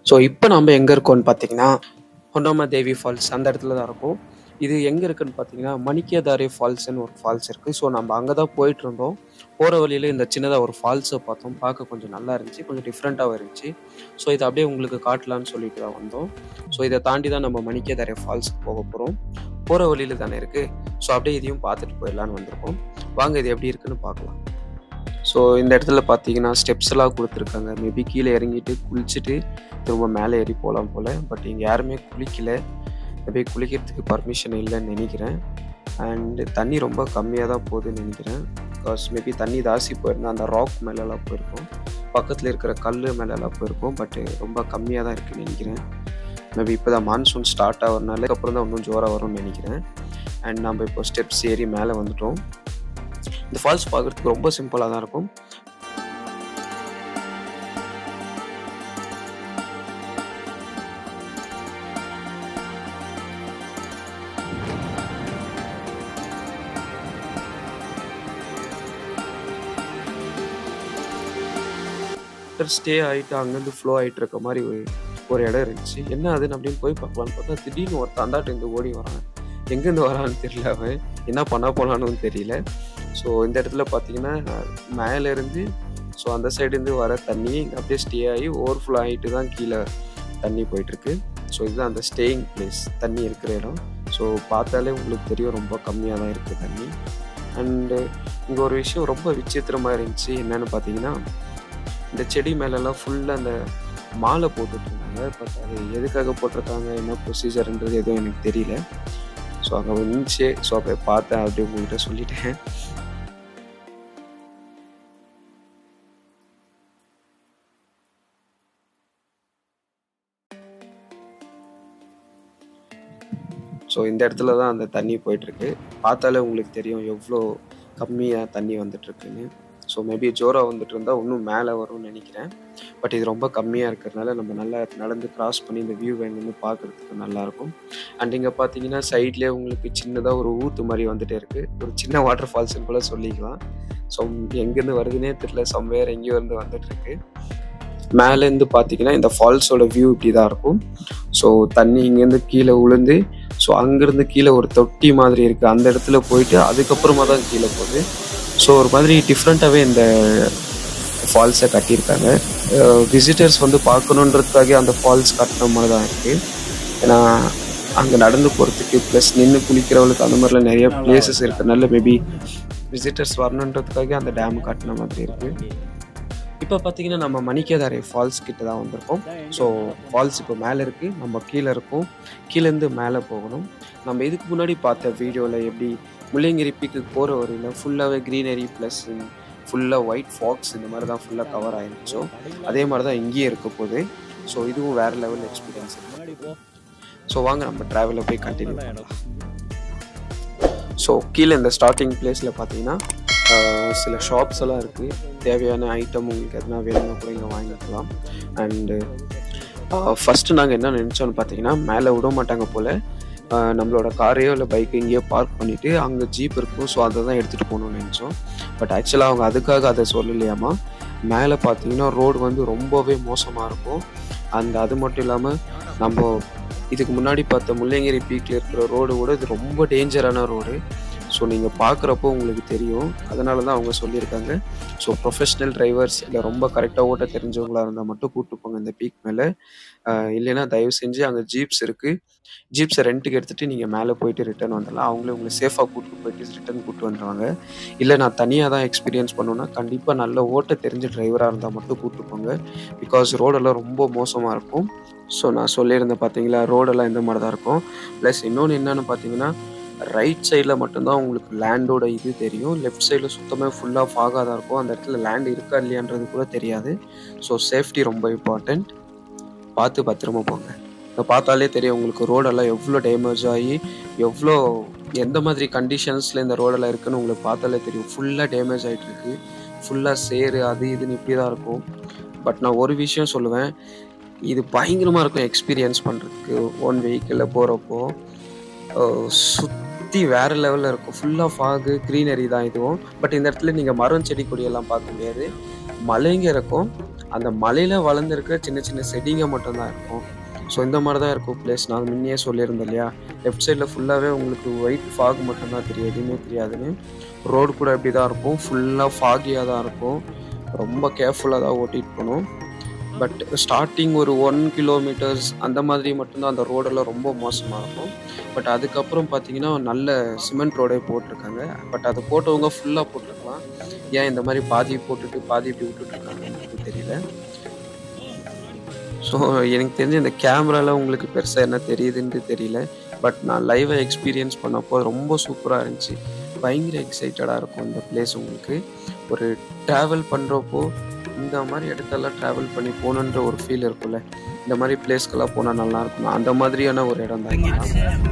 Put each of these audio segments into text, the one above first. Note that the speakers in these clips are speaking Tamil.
ஸோ இப்போ நம்ம எங்கே இருக்கோம்னு பார்த்தீங்கன்னா ஹொண்டாமா தேவி ஃபால்ஸ் அந்த இடத்துல தான் இருக்கும் இது எங்கே இருக்குன்னு பார்த்தீங்கன்னா மணிக்கேதாரி ஃபால்ஸ்னு ஒரு ஃபால்ஸ் இருக்குது ஸோ நம்ம அங்கே தான் போயிட்டு இருந்தோம் போகிற வழியில் இந்த சின்னதாக ஒரு ஃபால்ஸை பார்த்தோம் பார்க்க கொஞ்சம் நல்லா இருந்துச்சு கொஞ்சம் டிஃப்ரெண்ட்டாகவும் இருந்துச்சு ஸோ இதை அப்படியே உங்களுக்கு காட்டலான்னு சொல்லிட்டு தான் வந்தோம் ஸோ இதை தாண்டி தான் நம்ம மணிக்கேதாரி ஃபால்ஸுக்கு போக போகிறோம் போகிற வழியில் தானே இருக்குது ஸோ அப்படியே இதையும் பார்த்துட்டு போயிடலான்னு வந்திருக்கோம் வாங்க இது எப்படி இருக்குன்னு பார்க்கலாம் ஸோ இந்த இடத்துல பார்த்தீங்கன்னா ஸ்டெப்ஸ் எல்லாம் கொடுத்துருக்காங்க மேபி கீழே இறங்கிட்டு குளிச்சுட்டு திரும்ப மேலே ஏறி போகலாம் போல் பட் இங்கே யாருமே குளிக்கல மேபி குளிக்கிறதுக்கு பர்மிஷன் இல்லைன்னு நினைக்கிறேன் அண்டு தண்ணி ரொம்ப கம்மியாக தான் போகுதுன்னு நினைக்கிறேன் பிகாஸ் மேபி தண்ணி தாசி போயிருந்தா அந்த ராக் மேலெல்லாம் போயிருக்கும் பக்கத்தில் இருக்கிற கல் மேலெல்லாம் போயிருக்கும் பட் ரொம்ப கம்மியாக தான் இருக்குன்னு நினைக்கிறேன் மேபி இப்போ தான் மான்சூன் ஸ்டார்ட் ஆகிறதுனால அப்புறம் தான் இன்னும் ஜோராக வரும்னு நினைக்கிறேன் அண்ட் நம்ம இப்போ ஸ்டெப்ஸ் ஏறி மேலே வந்துட்டோம் இந்த ஃபால்ஸ் பார்க்குறதுக்கு ரொம்ப சிம்பிளாக தான் இருக்கும் ஸ்டே ஆகிட்டு அங்கேருந்து ஃப்ளோ ஆகிட்டு இருக்க மாதிரி ஒரு ஒரு இடம் இருந்துச்சு என்ன அதுன்னு அப்படின்னு போய் பார்க்கலான்னு பார்த்தா திடீர்னு ஒரு தந்தாட்டு இருந்து ஓடி வரான் எங்கேருந்து வரான்னு தெரியல அவன் என்ன பண்ண போனான்னு தெரியல ஸோ இந்த இடத்துல பார்த்தீங்கன்னா மேலேருந்து ஸோ அந்த சைடுலேருந்து வர தண்ணி அப்படியே ஸ்டே ஆகி ஓவர்ஃப்ளோ ஆகிட்டு தான் கீழே தண்ணி போயிட்டுருக்கு ஸோ இதுதான் அந்த ஸ்டேயிங் பிளேஸ் தண்ணி இருக்கிற இடம் ஸோ பார்த்தாலே உங்களுக்கு தெரியும் ரொம்ப கம்மியாக தான் இருக்குது தண்ணி அண்டு இங்கே ஒரு விஷயம் ரொம்ப விசித்திரமாக இருந்துச்சு என்னென்னு பார்த்தீங்கன்னா இந்த செடி மேலெல்லாம் ஃபுல்லாக அந்த மாலை போட்டுட்ருந்தாங்க பட் அது எதுக்காக போட்டிருக்காங்க என்ன ப்ரொசீஜர்ன்றது எதுவும் எனக்கு தெரியல ஸோ அங்கே வந்துச்சு ஸோ அப்போ பார்த்தேன் அப்படியே உங்கள்கிட்ட சொல்லிட்டேன் ஸோ இந்த இடத்துல தான் அந்த தண்ணி போயிட்டுருக்கு பார்த்தாலே உங்களுக்கு தெரியும் எவ்வளோ கம்மியாக தண்ணி வந்துட்டுருக்குன்னு ஸோ மேபி ஜோரா வந்துட்டு இருந்தால் இன்னும் மேலே வரும்னு நினைக்கிறேன் பட் இது ரொம்ப கம்மியாக இருக்கிறதுனால நம்ம நல்லா நடந்து கிராஸ் பண்ணி இந்த வியூ வேணும்னு பார்க்குறதுக்கு நல்லாயிருக்கும் அண்ட் இங்கே பார்த்தீங்கன்னா சைட்லேயே உங்களுக்கு சின்னதாக ஒரு ஊத்து மாதிரி வந்துட்டே இருக்குது ஒரு சின்ன வாட்டர் ஃபால்ஸ்னு கூட சொல்லிக்கலாம் ஸோ எங்கேருந்து வருதுன்னே தெரியல சம்வேர் எங்கேயோ இருந்து வந்துட்டுருக்கு மேலேருந்து பார்த்தீங்கன்னா இந்த ஃபால்ஸோட வியூ இப்படி தான் இருக்கும் ஸோ தண்ணி இங்கேருந்து கீழே உளுந்து ஸோ அங்கேருந்து கீழே ஒரு தொட்டி மாதிரி இருக்குது அந்த இடத்துல போயிட்டு அதுக்கப்புறமா தான் கீழே போகுது ஸோ ஒரு மாதிரி டிஃப்ரெண்ட்டாகவே இந்த ஃபால்ஸை கட்டியிருக்காங்க விசிட்டர்ஸ் வந்து பார்க்கணுன்றதுக்காக அந்த ஃபால்ஸ் கட்டின மாதிரி தான் இருக்குது ஏன்னா அங்கே நடந்து போகிறதுக்கு ப்ளஸ் நின்று குளிக்கிறவங்களுக்கு அந்த மாதிரிலாம் நிறைய பிளேசஸ் இருக்கிறதுனால மேபி விசிட்டர்ஸ் வரணுன்றதுக்காக அந்த டேம் கட்டின மாதிரி இருக்குது இப்போ பார்த்தீங்கன்னா நம்ம மணிக்கேதாரை ஃபால்ஸ் கிட்ட தான் வந்திருக்கோம் ஸோ ஃபால்ஸ் இப்போ மேலே இருக்குது நம்ம கீழே இருக்கோம் கீழேருந்து மேலே போகணும் நம்ம இதுக்கு முன்னாடி பார்த்த வீடியோவில் எப்படி முள்ளங்கிரி பீக்கு போகிற வரையில் ஃபுல்லாகவே க்ரீனரி ப்ளஸ் ஃபுல்லாக ஒயிட் ஃபாக்ஸ் இந்த மாதிரி தான் ஃபுல்லாக கவர் ஆயிருச்சோ அதே மாதிரி தான் இங்கேயே இருக்க போகுது ஸோ இதுவும் வேறு லெவல் எக்ஸ்பீரியன்ஸ் ஸோ வாங்க நம்ம ட்ராவலில் போய் கண்டினியூ பண்ணலாம் ஸோ கீழே இந்த ஸ்டார்டிங் பிளேஸில் பார்த்தீங்கன்னா சில ஷாப்ஸ் எல்லாம் இருக்குது தேவையான ஐட்டம் உங்களுக்கு எதனா வேணும்னா கூட இங்கே வாங்கிக்கலாம் அண்டு ஃபஸ்ட்டு நாங்கள் என்ன நினச்சோன்னு பார்த்தீங்கன்னா மேலே விட மாட்டாங்க போல் நம்மளோட காரையோ இல்லை பைக்கோ இங்கேயோ பார்க் பண்ணிவிட்டு அங்கே ஜீப் இருக்கும் ஸோ அதை தான் எடுத்துகிட்டு போகணும்னு நினச்சோம் பட் ஆக்சுவலாக அவங்க அதுக்காக அதை சொல்லலையாமா மேலே பார்த்தீங்கன்னா ரோடு வந்து ரொம்பவே மோசமாக இருக்கும் அண்ட் அது மட்டும் இல்லாமல் நம்ம இதுக்கு முன்னாடி பார்த்த முள்ளங்கிரி பீக்கில் இருக்கிற ரோடு கூட இது ரொம்ப டேஞ்சரான ரோடு ஸோ நீங்கள் பார்க்குறப்போ உங்களுக்கு தெரியும் அதனால தான் அவங்க சொல்லியிருக்காங்க ஸோ ப்ரொஃபஷ்னல் டிரைவர்ஸ் இல்லை ரொம்ப கரெக்டாக ஓட்ட தெரிஞ்சவங்களாக இருந்தால் மட்டும் கூப்பிட்டு போங்க இந்த பீக் மேலே இல்லைன்னா தயவு செஞ்சு அங்கே ஜீப்ஸ் இருக்குது ஜீப்ஸை ரெண்ட்டுக்கு எடுத்துகிட்டு நீங்கள் மேலே போயிட்டு ரிட்டர்ன் வந்துடலாம் அவங்களே உங்களை சேஃபாக கூப்பிட்டு போயிட்டு ரிட்டர்ன் கூப்பிட்டு வந்துடுவாங்க இல்லை நான் தனியாக தான் எக்ஸ்பீரியன்ஸ் பண்ணணுன்னா கண்டிப்பாக நல்ல ஓட்ட தெரிஞ்ச டிரைவராக இருந்தால் மட்டும் கூப்பிட்டு போங்க பிகாஸ் ரோடெல்லாம் ரொம்ப மோசமாக இருக்கும் ஸோ நான் சொல்லியிருந்தேன் பார்த்தீங்களா ரோடெல்லாம் இந்த மாதிரி தான் இருக்கும் ப்ளஸ் இன்னொன்று என்னென்னு பார்த்தீங்கன்னா ரைட் சைடில் மட்டும்தான் உங்களுக்கு லேண்டோட இது தெரியும் லெஃப்ட் சைடில் சுத்தமாக ஃபுல்லாக ஃபாகாக தான் இருக்கும் அந்த இடத்துல லேண்ட் இருக்கா இல்லையான்றது கூட தெரியாது ஸோ சேஃப்டி ரொம்ப இம்பார்ட்டண்ட் பார்த்து பத்திரமா போங்க இப்போ பார்த்தாலே தெரியும் உங்களுக்கு ரோடெல்லாம் எவ்வளோ டேமேஜ் ஆகி எவ்வளோ எந்த மாதிரி கண்டிஷன்ஸில் இந்த ரோடெல்லாம் இருக்குன்னு உங்களுக்கு பார்த்தாலே தெரியும் ஃபுல்லாக டேமேஜ் ஆகிட்டு இருக்கு ஃபுல்லாக சேரு அது இதுன்னு இப்படி தான் இருக்கும் பட் நான் ஒரு விஷயம் சொல்லுவேன் இது பயங்கரமாக இருக்கும் எக்ஸ்பீரியன்ஸ் பண்ணுறதுக்கு ஒன் வெஹிக்கிளில் போகிறப்போ சுற்றி வேறு லெவலில் இருக்கும் ஃபுல்லாக ஃபாகு க்ரீனரி தான் இதுவும் பட் இந்த இடத்துல நீங்கள் மரம் செடி கொடியெல்லாம் பார்க்க முடியாது மலைங்க இருக்கும் அந்த மலையில் வளர்ந்துருக்க சின்ன சின்ன செடிங்க மட்டும்தான் இருக்கும் ஸோ இந்த மாதிரி தான் இருக்கும் பிளேஸ் நான் முன்னே சொல்லியிருந்தேன் இல்லையா லெஃப்ட் சைடில் ஃபுல்லாகவே உங்களுக்கு ஒயிட் ஃபாக் மட்டும்தான் தெரியும் எதுவுமே தெரியாதுன்னு ரோடு கூட இப்படி தான் இருக்கும் ஃபுல்லாக ஃபாகியாக தான் இருக்கும் ரொம்ப கேர்ஃபுல்லாக தான் ஓட்டிகிட்டு போகணும் பட் ஸ்டார்டிங் ஒரு ஒன் கிலோமீட்டர்ஸ் அந்த மாதிரி மட்டும்தான் அந்த ரோடெல்லாம் ரொம்ப மோசமாக இருக்கும் பட் அதுக்கப்புறம் பார்த்தீங்கன்னா நல்ல சிமெண்ட் ரோடே போட்டிருக்காங்க பட் அதை போட்டவங்க ஃபுல்லாக போட்டிருக்கலாம் ஏன் இந்த மாதிரி பாதி போட்டுட்டு பாதி இப்படி விட்டுட்ருக்காங்க எனக்கு தெரியல ஸோ எனக்கு தெரிஞ்ச இந்த கேமராவில் உங்களுக்கு பெருசாக என்ன தெரியுதுன்னு தெரியல பட் நான் லைவாக எக்ஸ்பீரியன்ஸ் பண்ணப்போ ரொம்ப சூப்பராக இருந்துச்சு பயங்கர எக்ஸைட்டடாக இருக்கும் இந்த பிளேஸ் உங்களுக்கு ஒரு ட்ராவல் பண்ணுறப்போ இந்த மாதிரி இடத்தெல்லாம் ட்ராவல் பண்ணி போகணுன்ற ஒரு ஃபீல் இருக்கும்ல இந்த மாதிரி பிளேஸ்க்கெல்லாம் போனால் நல்லா இருக்கும் அந்த மாதிரியான ஒரு இடம் தான் இதெல்லாம்.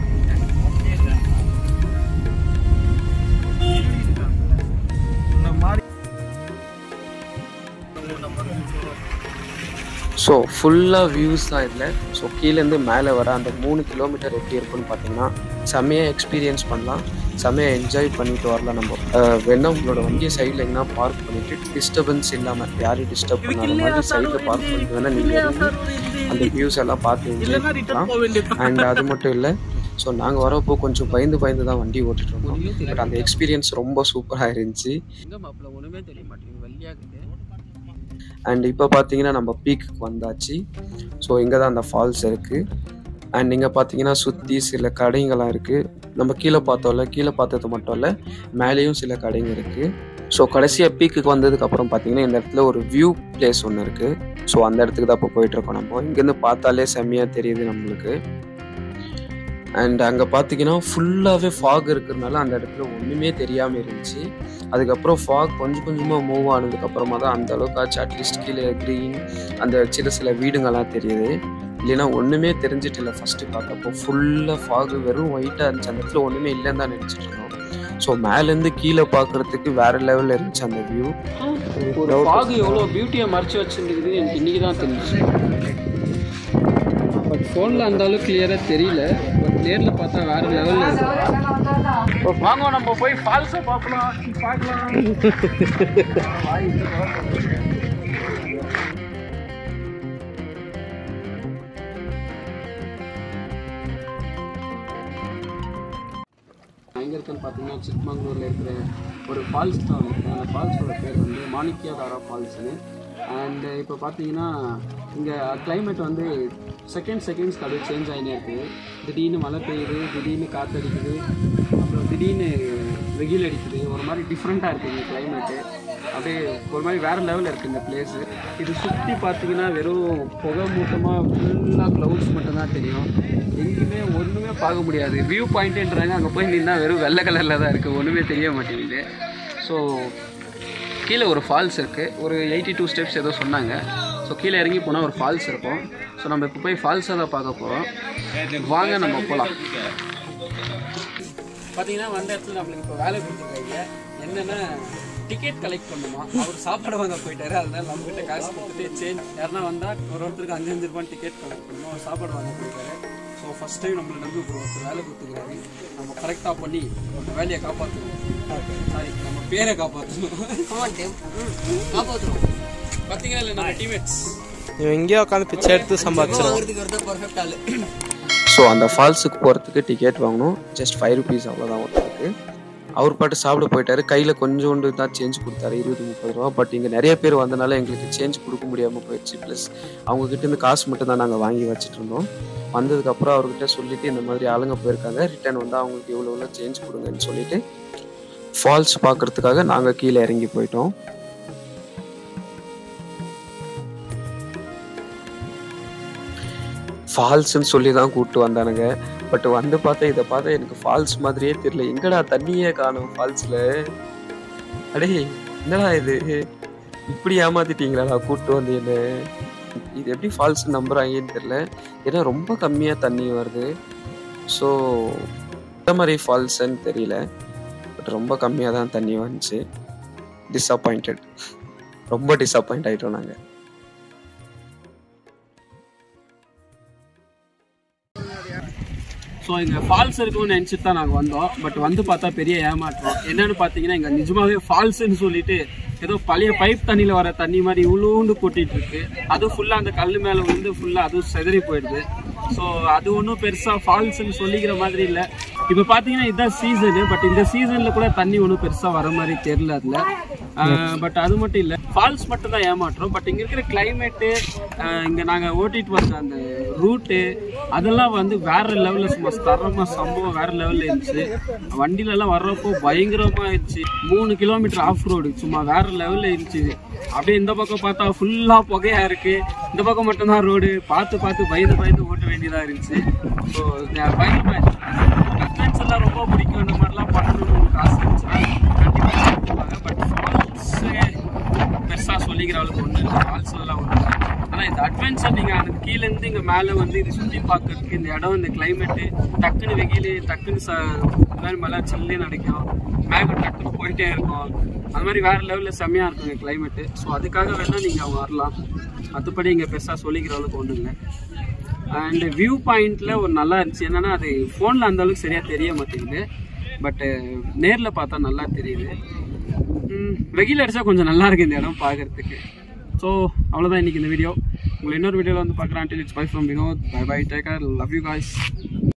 ஸோ ஃபுல்லாக வியூஸ் தான் இதில் ஸோ கீழேருந்து மேலே வர அந்த மூணு கிலோமீட்டர் எப்படி இருக்குன்னு பார்த்தீங்கன்னா செம்மையாக எக்ஸ்பீரியன்ஸ் பண்ணலாம் செம்மையாக என்ஜாய் பண்ணிட்டு வரலாம் நம்ம அஹ் வேணா உங்களோட வண்டியை சைடில் எங்கன்னா பார்க் பண்ணிட்டு டிஸ்டர்பன்ஸ் இல்லாமல் யாரையும் டிஸ்டர்ப் பண்ணாத மாதிரி சைடில் பார்க் பண்ணிட்டு வேணால் நீங்கள் இறங்கி அந்த வியூஸ் எல்லாம் பார்த்து என்ஜாய் பண்ணலாம் அண்ட் அது மட்டும் இல்லை ஸோ நாங்கள் வரப்போ கொஞ்சம் பயந்து பயந்து தான் வண்டி ஓட்டிட்டு இருந்தோம் பட் அந்த எக்ஸ்பீரியன்ஸ் ரொம்ப சூப்பராக இருந்துச்சு எங்க மாப்பிள்ள ஒண்ணுமே தெரிய மாட்டேங்குது வெள்ளையாக்குது அண்ட் இப்போ பார்த்தீங்கன்னா நம்ம பீக்குக்கு வந்தாச்சு ஸோ இங்கே தான் அந்த ஃபால்ஸ் இருக்குது அண்ட் இங்கே பார்த்தீங்கன்னா சுற்றி சில கடைங்கள்லாம் இருக்குது நம்ம கீழே பார்த்தோம்ல கீழே பார்த்தது மட்டும் இல்லை மேலேயும் சில கடைங்க இருக்குது ஸோ கடைசியாக பீக்குக்கு வந்ததுக்கப்புறம் பார்த்தீங்கன்னா இந்த இடத்துல ஒரு வியூ பிளேஸ் ஒன்று இருக்குது ஸோ அந்த இடத்துக்கு தான் இப்போ போயிட்டுருக்கோம் நம்ம இங்கேருந்து பார்த்தாலே செம்மையாக தெரியுது நம்மளுக்கு அண்ட் அங்கே பார்த்தீங்கன்னா ஃபுல்லாகவே ஃபாக் இருக்கிறதுனால அந்த இடத்துல ஒன்றுமே தெரியாமல் இருந்துச்சு அதுக்கப்புறம் ஃபாக் கொஞ்சம் கொஞ்சமாக மூவ் ஆனதுக்கப்புறமா தான் அந்த அளவுக்காச்சும் அட்லீஸ்ட் கீழே க்ரீன் அந்த சின்ன சில வீடுங்கள்லாம் தெரியுது இல்லைன்னா ஒன்றுமே தெரிஞ்சிட்டு இல்லை ஃபஸ்ட்டு பார்த்தப்போ ஃபுல்லாக ஃபாகு வெறும் ஒயிட்டாக இருந்துச்சு அந்த இடத்துல ஒன்றுமே இல்லைன்னு தான் நினச்சிட்டு இருந்தோம் ஸோ மேலேருந்து கீழே பார்க்குறதுக்கு வேறு லெவலில் இருந்துச்சு அந்த வியூ ஒரு ஃபாக் எவ்வளோ பியூட்டியை மறைச்சு வச்சிருக்குது எனக்கு இன்னைக்கு தான் தெரிஞ்சுச்சு பட் ஃபோனில் அந்த அளவுக்கு கிளியராக தெரியல பட் நேரில் பார்த்தா வேற லெவலில் இருக்கு வாங்க நம்ம போய் ஃபால்ஸை பார்க்கலாம் பார்க்கலாம் எங்கே இருக்குன்னு பார்த்தீங்கன்னா சிக்மங்களூரில் இருக்கிற ஒரு ஃபால்ஸ் தான் இருக்குது அந்த ஃபால்ஸோட பேர் வந்து மாணிக்கியாதாரா ஃபால்ஸு அண்ட் இப்போ பார்த்தீங்கன்னா இங்கே climate வந்து செகண்ட் செகண்ட்ஸ்க்கு அப்படியே சேஞ்ச் ஆகினே இருக்குது திடீர்னு மழை பெய்யுது திடீர்னு காற்றடிக்குது அப்புறம் திடீர்னு வெயில் அடிக்குது ஒரு மாதிரி டிஃப்ரெண்ட்டாக இருக்குது இங்கே climate அப்படியே ஒரு மாதிரி வேறு லெவலில் இருக்குது இந்த பிளேஸு இது சுற்றி பார்த்தீங்கன்னா வெறும் புகை மூட்டமாக ஃபுல்லாக க்ளவுட்ஸ் மட்டும்தான் தெரியும் எங்கேயுமே ஒன்றுமே பார்க்க முடியாது வியூ பாயிண்ட்டுன்றாங்க அங்கே போய் நின்னா வெறும் வெள்ளை கலரில் தான் இருக்குது ஒன்றுமே தெரிய மாட்டேங்குது ஸோ கீழே ஒரு ஃபால்ஸ் இருக்குது ஒரு எயிட்டி டூ ஸ்டெப்ஸ் ஏதோ சொன்னாங்க ஸோ கீழே இறங்கி போனால் ஒரு ஃபால்ஸ் இருக்கும் ஸோ நம்ம இப்போ போய் ஃபால்ஸை தான் பார்க்க போகிறோம் வாங்க நம்ம போகலாம் பார்த்தீங்கன்னா வந்த இடத்துல நம்மளுக்கு இப்போ வேலை கொடுத்துருக்காங்க என்னென்னா டிக்கெட் கலெக்ட் பண்ணுமா அவர் சாப்பாடு வாங்க போயிட்டாரு அதனால நம்ம கிட்ட காசு கொடுத்துட்டு சேஞ்ச் யாருன்னா வந்தால் ஒரு ஒருத்தருக்கு அஞ்சு அஞ்சு ரூபாய் டிக்கெட் கலெக்ட் பண்ணணும் அவர் சாப்பாடு வாங்க போயிட்டாரு ஸோ ஃபஸ்ட் டைம் நம்மளை நம்பி ஒரு ஒருத்தர் வேலை கொடுத்துருக்காரு நம்ம கரெக்டாக பண்ணி நம்ம வேலையை காப்பாற்றணும் சாரி நம்ம பேரை காப்பாற்றணும் காப்பாற்றணும் பார்த்தீங்கன்னா இல்லை நம்ம டீமேட்ஸ் இவன் எங்கேயோ உட்காந்து பிச்சை எடுத்து சம்பாதிச்சிடும் அவருக்கு வரதான் பர்ஃபெக்ட் ஆளு ஸோ அந்த ஃபால்ஸுக்கு போகிறதுக்கு டிக்கெட் வாங்கணும் ஜஸ்ட் ஃபைவ் ருபீஸ் அவ்வளோதான் ஒருத்தருக்கு அவர் பாட்டு சாப்பிட போயிட்டாரு கையில் கொஞ்சோண்டு தான் சேஞ்ச் கொடுத்தாரு இருபது முப்பது ரூபா பட் இங்கே நிறைய பேர் வந்தனால எங்களுக்கு சேஞ்ச் கொடுக்க முடியாமல் போயிடுச்சு ப்ளஸ் அவங்கக்கிட்ட இருந்து காசு மட்டும் தான் நாங்கள் வாங்கி வச்சுட்டு இருந்தோம் வந்ததுக்கப்புறம் அவர்கிட்ட சொல்லிட்டு இந்த மாதிரி ஆளுங்க போயிருக்காங்க ரிட்டர்ன் வந்து அவங்களுக்கு இவ்வளோ இவ்வளோ சேஞ்ச் கொடுங்கன்னு சொல்லிட்டு ஃபால்ஸ் பார்க்கறதுக்காக நாங்கள் கீழே இறங்கி போயிட்டோம் ஃபால்ஸ்ன்னு சொல்லி தான் கூப்பிட்டு வந்தானுங்க பட் வந்து பார்த்தா இதை பார்த்தா எனக்கு ஃபால்ஸ் மாதிரியே தெரியல எங்கடா தண்ணியே காணும் ஃபால்ஸில் அடே என்னடா இது இப்படி ஏமாத்திட்டீங்களாடா கூப்பிட்டு வந்து என்ன இது எப்படி ஃபால்ஸ் நம்புறாங்கன்னு தெரியல ஏன்னா ரொம்ப கம்மியாக தண்ணி வருது ஸோ இந்த மாதிரி ஃபால்ஸ்ன்னு தெரியல பட் ரொம்ப கம்மியாக தான் தண்ணி வந்துச்சு டிஸப்பாயிண்டட் ரொம்ப டிஸப்பாயிண்ட் ஆகிட்டோம் நாங்கள் ஸோ இங்கே ஃபால்ஸ் இருக்கும்னு நினச்சிட்டு தான் நாங்கள் வந்தோம் பட் வந்து பார்த்தா பெரிய ஏமாற்றம் என்னன்னு பார்த்தீங்கன்னா இங்கே நிஜமாவே ஃபால்ஸ்ன்னு சொல்லிட்டு ஏதோ பழைய பைப் தண்ணியில் வர தண்ணி மாதிரி இவ்வளோண்டு கொட்டிட்டு இருக்கு அது ஃபுல்லாக அந்த கல் மேலே விழுந்து ஃபுல்லாக அதுவும் செதறி போயிடுது ஸோ அது ஒன்றும் பெருசாக ஃபால்ஸ்ன்னு சொல்லிக்கிற மாதிரி இல்லை இப்போ பார்த்தீங்கன்னா இதுதான் சீசனு பட் இந்த சீசனில் கூட தண்ணி ஒன்றும் பெருசாக வர மாதிரி தெரில அதில் பட் அது மட்டும் இல்லை ஃபால்ஸ் மட்டும் தான் ஏமாற்றோம் பட் இங்கே இருக்கிற கிளைமேட்டு இங்கே நாங்கள் ஓட்டிட்டு வந்த அந்த ரூட்டு அதெல்லாம் வந்து வேற லெவலில் சும்மா தரமாக சம்பவம் வேற லெவலில் இருந்துச்சு வண்டியிலலாம் வர்றப்போ பயங்கரமாக இருந்துச்சு மூணு கிலோமீட்டர் ஆஃப் ரோடு சும்மா வேற லெவலில் இருந்துச்சு அப்படியே இந்த பக்கம் பார்த்தா ஃபுல்லாக புகையா இருக்கு இந்த பக்கம் மட்டும்தான் ரோடு பார்த்து பார்த்து பயந்து பயந்து ஓட்ட வேண்டியதாக இருந்துச்சு ஸோ பயங்கரமாக இருந்துச்சு அட்வென்ச்சர்லாம் ரொம்ப பிடிக்கும் இந்த மாதிரிலாம் பண்ணணும்னு உங்களுக்கு ஆசை இருந்துச்சுன்னா கண்டிப்பாக பட் ஃபால்ஸ் பெருசாக சொல்லிக்கிற அளவுக்கு ஒன்றும் இல்லை ஃபால்ஸ் எல்லாம் ஒன்றும் இல்லை ஆனால் இந்த அட்வென்ச்சர் நீங்கள் அந்த கீழேருந்து இங்கே மேலே வந்து இது சுற்றி பார்க்கறதுக்கு இந்த இடம் இந்த கிளைமேட்டு டக்குன்னு வெயில் டக்குன்னு ச இந்த மாதிரி மழை சில்லுன்னு அடிக்கும் மேகம் டக்குன்னு போயிட்டே இருக்கும் அந்த மாதிரி வேறு லெவலில் செம்மையாக இருக்கும் இங்கே கிளைமேட்டு ஸோ அதுக்காக வேணால் நீங்கள் அவங்க வரலாம் மற்றபடி இங்கே பெருசாக சொல்லிக்கிற அளவுக்கு ஒன்றும் இல்லை அண்ட் வியூ பாயிண்ட்ல ஒரு நல்லா இருந்துச்சு என்னன்னா அது ஃபோனில் அந்த அளவுக்கு சரியாக தெரிய மாட்டேங்குது பட்டு நேரில் பார்த்தா நல்லா தெரியுது ம், வெயில் அடிச்சா கொஞ்சம் நல்லா இருக்கு இந்த இடம் பார்க்கறதுக்கு ஸோ அவ்வளோதான் இன்னைக்கு இந்த வீடியோ உங்களை இன்னொரு வீடியோவில் வந்து பார்க்குறேன் it's bye from Vinod bye bye take care love you guys